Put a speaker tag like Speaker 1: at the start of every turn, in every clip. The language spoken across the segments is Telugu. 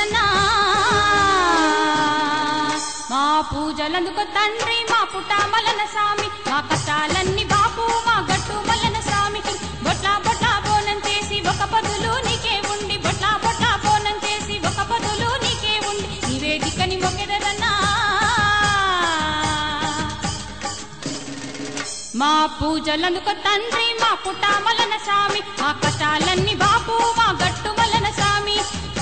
Speaker 1: మొక్కెదరన్నా మా పూజలందుకు తండ్రి మా పుట్ట మల్లన స్వామి మా కష్టాలన్నీ బాపు మా గట్టు మల్లన స్వామికి బొట్ల బొట్ల బోనం చేసి ఒక పదులు నీకే ఉండి బొట్ల బొట్ల బోనం చేసి ఒక పదులు నీకే ఉండి నివేదికని మొక్కెదరన్నా మా పూజలందుకు తండ్రి మా పుట్ట మల్లన స్వామి మా కష్టాలన్నీ బాపు మా గట్టు మల్లన స్వామి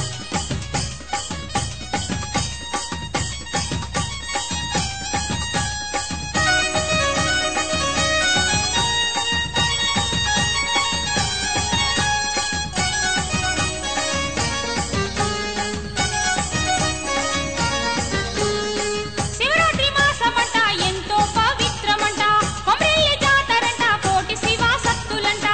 Speaker 1: శివరాత్రి మాసమంట ఎంతో పవిత్రమంట కొమరెల్లి జాతరంట కోటి శివ సత్తులంట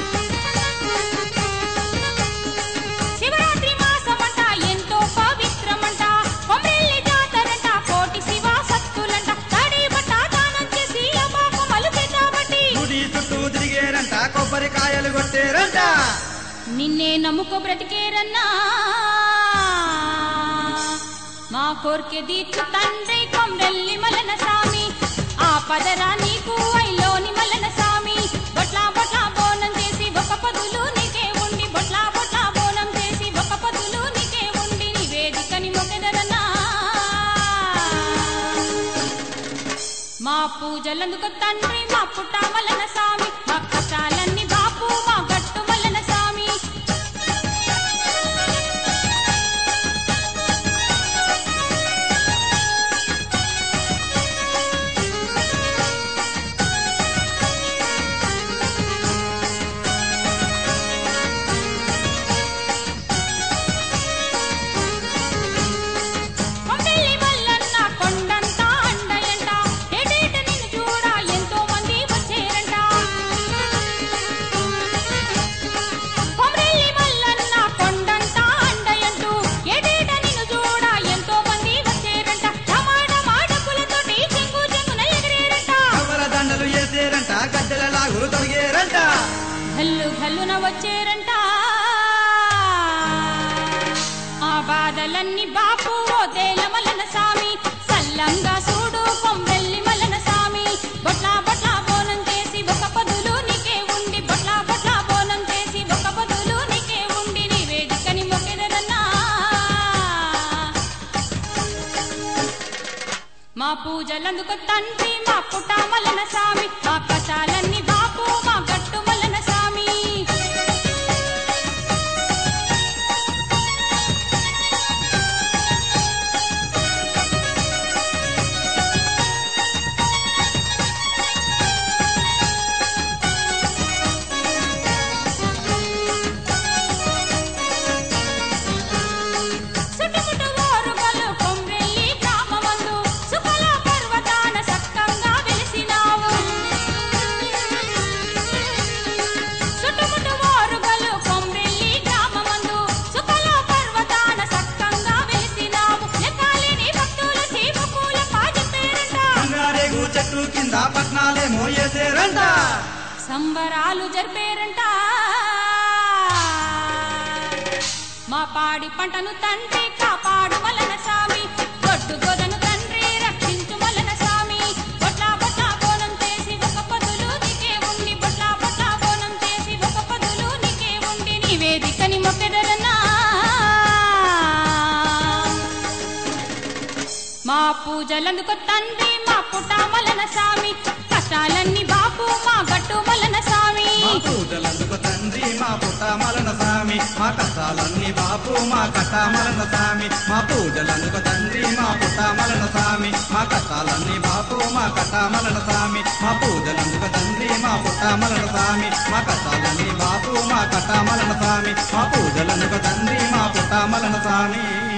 Speaker 1: శివరాత్రి మాసమంట ఎంతో పవిత్రమంట కొమరెల్లి జాతరంట కోటి శివ సత్తులంట తడి బట్ట దానం చేసి అమ్మాకు మలుపెట్టాబట్టి
Speaker 2: గుడి చుట్టూ తిరిగేరంట కొబ్బరికాయలు కొట్టేరంట
Speaker 1: నిన్నే నమ్ముకో బ్రతికేరన్నా మా కోర్కె దీక్ష తండ్రి కొమ్రెల్లి మలన స్వామి ఆ పదరా నీకు ఐలోని మలన స్వామి బొట్ల బొట్ల బోనం చేసి ఒక పదులు నీకే ఉండి బొట్ల బొట్ల బోనం చేసి ఒక పదులు నీకే ఉండి నివేదికని మొగెదరన్నా మా పూజలందుకు తండ్రి మా పుట్ట మల్లన స్వామి మా కష్టాలన్నీ బాపు మా గట్టు మల్లన స్వామి కొండెల్లి మల్లన్న కొండంత అండయంట ఎడేట నిన్ను చూడ ఎంతో మంది వచ్చేరంట కొమరెల్లి మల్లన్న కొండంత అండయంటూ ఎడేట నిన్ను చూడ ఎంతో మంది వచ్చేరంట టమాట మాటకులతోటి చెంగు చెంగున ఎగిరేరంట
Speaker 2: కవల దండలు వేసేరంట గద్దెల లాగులు తొడిగేరంట
Speaker 1: గల్లు గల్లున వచ్చేరంట ఆ బాధలన్నీ బాపు ఓ తేల మల్లన స్వామి సల్లంగా చూడు కొమ్మెల్లి మల్లన స్వామి బొట్ల బొట్ల బోనం చేసి ఒక పదులు నీకే ఉండి బొట్ల బొట్ల బోనం చేసి ఒక పదులు నీకే ఉండి నివేదికని మొక్కెదరన్నా మా పూజలందుకు తండ్రి మా పుట్ట మల్లన స్వామి మా కష్టాలన్నీ బాపు మా గట్టు మల్లన స్వామి చుట్టుముట్టు ఓరుగలు కొమ్రెల్లి గ్రామమందు సుఖల పర్వతాన సక్కంగా వెలిసినావు చుట్టుముట్టు ఓరుగలు కొమ్రెల్లి గ్రామమందు సుఖల పర్వతాన సక్కంగా వెలిసినావు లెక్కలేని భక్తుల చీమకూల పాజపేరంట
Speaker 2: బంగారేగు చెట్టు కింద పట్నాలేమో వేసేరంట
Speaker 1: సంబరాలు జరిపేరంట మా పాడి పంటను తండ్రి కాపాడు మలన స్వామి గొడ్డు గోదను తండ్రి రక్షించు మలన స్వామి బొట్ల బొట్ల బోనం చేసి ఒక పదులు నీకే ఉండి బొట్ల బొట్ల బోనం చేసి ఒక పదులు నీకే ఉండి నివేదికని మొక్కెదరన్నా మా పూజలందుకు తండ్రి మా పుట్ట మలన స్వామి కష్టాలన్నీ బాపు మా గట్టు మలన స్వామి
Speaker 2: మా పూజలందుకు తండ్రి మా పుట్ట మలన స్వామి మా కష్టాలన్నీ బాపు మా కథ మలన స్వామి మా పూజలందుకు తండ్రి మా పుట్ట మలన స్వామి మా కష్టాలన్నీ బాపు మా కథ మలన స్వామి మా పూజలందుకు తండ్రి మా పుట్ట మలన స్వామి మా కష్టాలన్నీ బాపు మా కథ మలన స్వామి మా పూజలందుకు తండ్రి మా పుట్ట మలన స్వామి